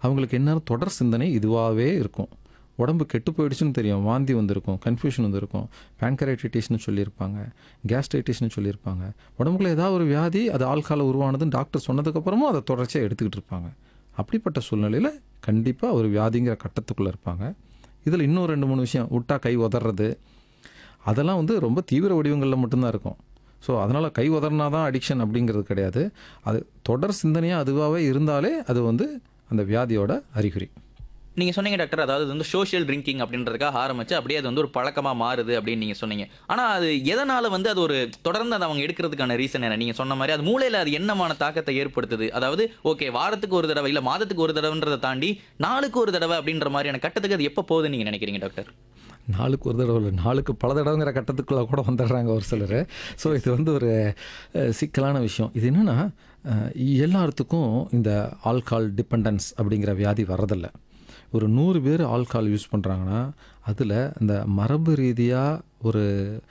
அவங்களுக்கு என்ன தொடர் சிந்தனை இதுவாகவே இருக்கும் உடம்பு கெட்டு போயிடுச்சுன்னு தெரியும் வாந்தி வந்திருக்கும் கன்ஃபியூஷன் வந்திருக்கும் பேங்கரைட்டிட்டிஸ்னு சொல்லியிருப்பாங்க கேஸ்ட்ரைட்டிஸ்னு சொல்லியிருப்பாங்க உடம்புக்குள்ள ஏதாவது ஒரு வியாதி அது ஆள்கால உருவானதுன்னு டாக்டர் சொன்னதுக்கப்புறமும் அதை தொடர்ச்சியாக எடுத்துக்கிட்டு இருப்பாங்க அப்படிப்பட்ட சூழ்நிலையில் கண்டிப்பாக ஒரு வியாதிங்கிற கட்டத்துக்குள்ளே இருப்பாங்க இதில் இன்னும் ரெண்டு மூணு விஷயம் விட்டா கை உதறது அதெல்லாம் வந்து ரொம்ப தீவிர வடிவங்களில் மட்டும்தான் இருக்கும் ஸோ அதனால் கை உதறினா தான் அடிக்ஷன் அப்படிங்கிறது கிடையாது அது தொடர் சிந்தனையாக அதுவாகவே இருந்தாலே அது வந்து அந்த வியாதியோட அறிகுறி நீங்க சொன்னீங்க டாக்டர் அதாவது இது வந்து சோஷியல் ட்ரிங்கிங் அப்படின்றதுக்காக ஆரம்பிச்சு அப்படியே அது வந்து ஒரு பழக்கமா மாறுது அப்படின்னு நீங்க சொன்னீங்க ஆனா அது எதனால வந்து அது ஒரு தொடர்ந்து அதை அவங்க எடுக்கிறதுக்கான ரீசன் என்ன நீங்க சொன்ன மாதிரி அது மூளையில அது என்னமான தாக்கத்தை ஏற்படுத்துது அதாவது ஓகே வாரத்துக்கு ஒரு தடவை இல்ல மாதத்துக்கு ஒரு தடவைன்றதை தாண்டி நாளுக்கு ஒரு தடவை அப்படின்ற மாதிரியான கட்டத்துக்கு அது எப்போ போகுதுன்னு நீங்க நினைக்கிறீங்க டாக்டர் நாளுக்கு ஒரு தடவை இல்லை நாளுக்கு பல தடவைங்கிற கட்டத்துக்குள்ளே கூட வந்துடுறாங்க ஒரு சிலர் ஸோ இது வந்து ஒரு அஹ், சிக்கலான விஷயம் இது என்னென்னா எல்லாத்துக்கும் இந்த ஆல்கால் டிபெண்டன்ஸ் அப்படிங்கிற வியாதி வர்றதில்ல ஒரு நூறு பேர் ஆல்கால் யூஸ் பண்ணுறாங்கன்னா அதில் இந்த மரபு ரீதியாக ஒரு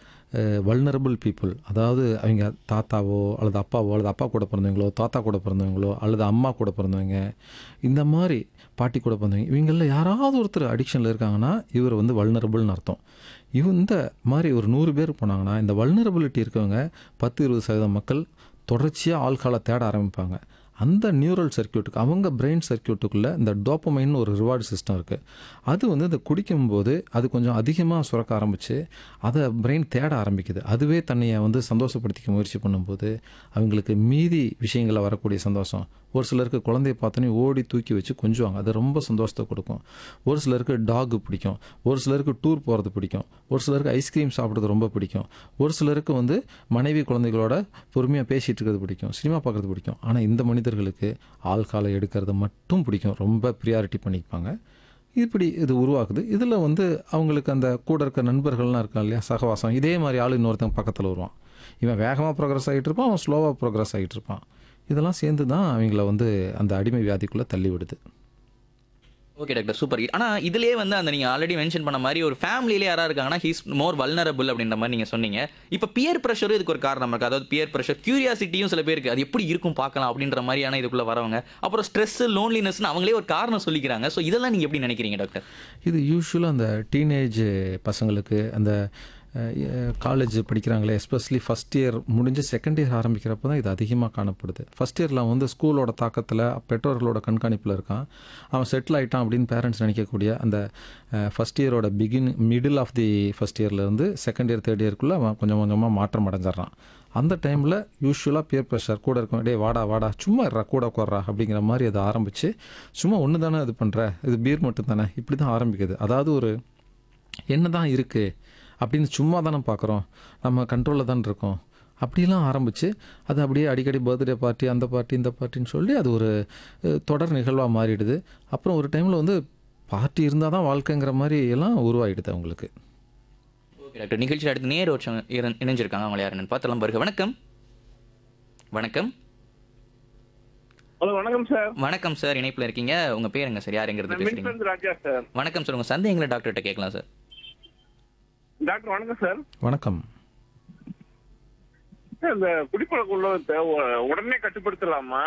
வல்னரபிள் பீப்புள் அதாவது அவங்க தாத்தாவோ அல்லது அப்பாவோ அல்லது அப்பா கூட பிறந்தவங்களோ தாத்தா கூட பிறந்தவங்களோ அல்லது அம்மா கூட பிறந்தவங்க இந்த மாதிரி பாட்டி கூட பிறந்தவங்க இவங்களில் யாராவது ஒருத்தர் அடிக்ஷனில் இருக்காங்கன்னா இவர் வந்து வல்னரபிள்னு அர்த்தம் இவ இந்த மாதிரி ஒரு நூறு பேர் போனாங்கன்னா இந்த வல்னரபிலிட்டி இருக்கவங்க பத்து இருபது சதவீதம் மக்கள் தொடர்ச்சியாக ஆல்காலை தேட ஆரம்பிப்பாங்க அந்த நியூரல் சர்க்கியூட்டுக்கு அவங்க பிரெயின் சர்க்கியூட்டுக்குள்ளே இந்த டோப்பமைன் ஒரு ரிவார்டு சிஸ்டம் இருக்குது அது வந்து இந்த குடிக்கும்போது அது கொஞ்சம் அதிகமாக சுரக்க ஆரம்பித்து அதை பிரெயின் தேட ஆரம்பிக்குது அதுவே தன்னையை வந்து சந்தோஷப்படுத்திக்க முயற்சி பண்ணும்போது அவங்களுக்கு மீதி விஷயங்களில் வரக்கூடிய சந்தோஷம் ஒரு சிலருக்கு குழந்தைய பார்த்தோன்னே ஓடி தூக்கி வச்சு கொஞ்சுவாங்க அது ரொம்ப சந்தோஷத்தை கொடுக்கும் ஒரு சிலருக்கு டாக் பிடிக்கும் ஒரு சிலருக்கு டூர் போகிறது பிடிக்கும் ஒரு சிலருக்கு ஐஸ்கிரீம் சாப்பிட்றது ரொம்ப பிடிக்கும் ஒரு சிலருக்கு வந்து மனைவி குழந்தைகளோட பொறுமையாக பேசிகிட்டு இருக்கிறது பிடிக்கும் சினிமா பார்க்குறது பிடிக்கும் ஆனால் இந்த மனிதர்களுக்கு ஆள்காலை எடுக்கிறது மட்டும் பிடிக்கும் ரொம்ப ப்ரியாரிட்டி பண்ணிப்பாங்க இப்படி இது உருவாக்குது இதில் வந்து அவங்களுக்கு அந்த கூட இருக்க நண்பர்கள்லாம் இருக்கான் இல்லையா சகவாசம் இதே மாதிரி ஆள் இன்னொருத்தன் பக்கத்தில் வருவான் இவன் வேகமாக ப்ரோக்ரஸ் ஆகிட்டு இருப்பான் அவன் ஸ்லோவாக ப்ரோக்ரஸ் ஆகிட்டு இருப்பான் இதெல்லாம் சேர்ந்து தான் அவங்கள வந்து அந்த அடிமை வியாதிக்குள்ளே தள்ளி விடுது ஓகே டாக்டர் சூப்பர் ஆனா இதுலயே வந்து அந்த நீங்க ஆல்ரெடி மென்ஷன் பண்ண மாதிரி ஒரு ஃபேமிலியில யாரா இருக்காங்கன்னா ஹீஸ் மோர் வல்னரபிள் அப்படின்ற மாதிரி நீங்க சொன்னீங்க இப்போ பியர் ப்ரெஷரும் இதுக்கு ஒரு காரணம் இருக்கு அதாவது பியர் ப்ரெஷர் கியூரியாசிட்டியும் சில பேருக்கு அது எப்படி இருக்கும் பார்க்கலாம் அப்படின்ற மாதிரியான இதுக்குள்ள வரவங்க அப்புறம் ஸ்ட்ரெஸ் லோன்லினஸ்னு அவங்களே ஒரு காரணம் சொல்லிக்கிறாங்க ஸோ இதெல்லாம் நீங்க எப்படி நினைக்கிறீங்க டாக்டர் இது யூஸ்வலாக அந்த டீனேஜ் பசங்களுக்கு அந்த காலேஜ் படிக்கிறாங்களே எஸ்பெஷலி ஃபஸ்ட் இயர் முடிஞ்சு செகண்ட் இயர் ஆரம்பிக்கிறப்ப தான் இது அதிகமாக காணப்படுது ஃபஸ்ட் இயரில் வந்து ஸ்கூலோட தாக்கத்தில் பெற்றோர்களோட கண்காணிப்பில் இருக்கான் அவன் செட்டில் ஆகிட்டான் அப்படின்னு பேரண்ட்ஸ் நினைக்கக்கூடிய அந்த ஃபஸ்ட் இயரோட begin middle of the first இயர்லேருந்து செகண்ட் இயர் தேர்ட் இயர்க்குள்ளே அவன் கொஞ்சம் கொஞ்சமாக மாற்றம் அடைஞ்சிட்றான் அந்த டைமில் யூஸ்வலாக பியர் ப்ரெஷர் கூட இருக்கும் டே வாடா வாடா சும்மா இருறா கூட உட்கார்றா அப்படிங்கிற மாதிரி அதை ஆரம்பித்து சும்மா ஒன்று தானே இது பண்ணுற இது பீர் மட்டும் தானே இப்படி தான் ஆரம்பிக்குது அதாவது ஒரு என்ன தான் இருக்குது அப்படின்னு சும்மா தானே பார்க்குறோம் நம்ம கண்ட்ரோலில் தான் இருக்கோம் அப்படிலாம் ஆரம்பித்து அது அப்படியே அடிக்கடி பர்த்டே பார்ட்டி அந்த பார்ட்டி இந்த பார்ட்டின்னு சொல்லி அது ஒரு அஹ், தொடர் நிகழ்வாக மாறிடுது அப்புறம் ஒரு டைமில் வந்து பார்ட்டி இருந்தால் தான் வாழ்க்கைங்கிற மாதிரி எல்லாம் உருவாகிடுது அவங்களுக்கு ஓகே டாக்டர் நிகழ்ச்சியில் அடுத்து நேர் வருஷம் இணைஞ்சிருக்காங்க அவங்கள யாருன்னு பார்த்தலாம் பாருங்க வணக்கம் வணக்கம் ஹலோ வணக்கம் சார் வணக்கம் சார் இணைப்புல இருக்கீங்க உங்க பேருங்க சார் யாருங்கிறது நான் பேசுறீங்க மின்சந்த் ராஜா சார் வணக்கம் சார் உங்க சந்தேகங்களை டாக்டர்கிட்ட கேட்கலாம் சார் டாக்டர் வணக்கம் சார் வணக்கம் சார், இந்த குடிப்பழக்கம் உள்ளவத்தை உ- உடனே கட்டுப்படுத்தலாமா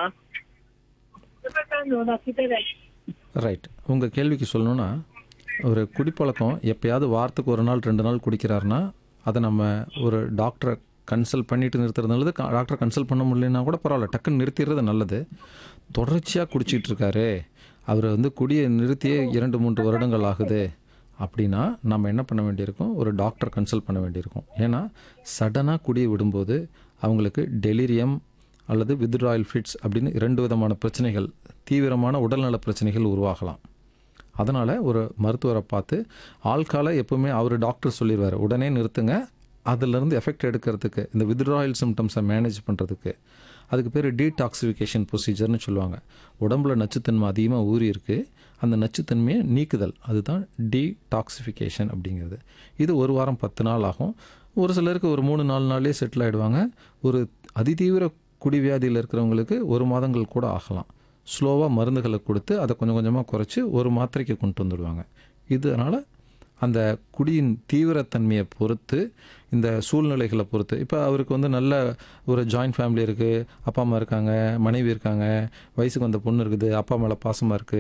ரைட் உங்கள் கேள்விக்கு சொல்லணும்னா ஒரு குடிப்பழக்கம் எப்பயாவது வாரத்துக்கு ஒரு நாள் ரெண்டு நாள் குடிக்கிறாருன்னா அதை நம்ம ஒரு டாக்டரை கன்சல்ட் பண்ணிட்டு நிறுத்துறது நல்லது க- டாக்டரை கன்சல்ட் பண்ண முடியலன்னா கூட பரவாயில்ல டக்குன்னு நிறுத்திடுறது நல்லது தொடர்ச்சியாக குடிச்சிட்டு இருக்காரு அவர் வந்து குடியை நிறுத்தியே இரண்டு மூன்று வருடங்கள் ஆகுது அப்படின்னா நம்ம என்ன பண்ண வேண்டியிருக்கும் ஒரு டாக்டர் கன்சல்ட் பண்ண வேண்டியிருக்கும் ஏன்னா சடனாக குடியை விடும்போது அவங்களுக்கு டெலிரியம் அல்லது வித்ராயல் ஃபிட்ஸ் அப்படின்னு இரண்டு விதமான பிரச்சனைகள் தீவிரமான உடல்நல பிரச்சனைகள் உருவாகலாம் அதனால் ஒரு மருத்துவரை பார்த்து ஆள்காலை எப்பவுமே அவர் டாக்டர் சொல்லிடுவார் உடனே நிறுத்துங்க அதிலிருந்து எஃபெக்ட் எடுக்கிறதுக்கு இந்த வித்ராயல் சிம்டம்ஸை மேனேஜ் பண்ணுறதுக்கு அதுக்கு பேர் டீடாக்சிஃபிகேஷன் ப்ரொசீஜர்னு சொல்லுவாங்க உடம்புல நச்சுத்தன்மை அதிகமாக ஊறி இருக்கு அந்த நச்சுத்தன்மையை நீக்குதல் அதுதான் டீடாக்சிஃபிகேஷன் அப்படிங்கிறது இது ஒரு வாரம் பத்து நாள் ஆகும் ஒரு சிலருக்கு ஒரு மூணு நாலு நாள்லேயே செட்டில் ஆகிடுவாங்க ஒரு அதிதீவிர குடிவியாதியில் இருக்கிறவங்களுக்கு ஒரு மாதங்கள் கூட ஆகலாம் ஸ்லோவாக மருந்துகளை கொடுத்து அதை கொஞ்சம் கொஞ்சமாக குறைச்சி ஒரு மாத்திரைக்கு கொண்டு வந்துடுவாங்க இதனால் அந்த குடியின் தீவிரத்தன்மையை பொறுத்து இந்த சூழ்நிலைகளை பொறுத்து இப்போ அவருக்கு வந்து நல்ல ஒரு ஜாயிண்ட் ஃபேமிலி இருக்குது அப்பா அம்மா இருக்காங்க மனைவி இருக்காங்க வயசுக்கு வந்த பொண்ணு இருக்குது அப்பா மேலே பாசமாக இருக்குது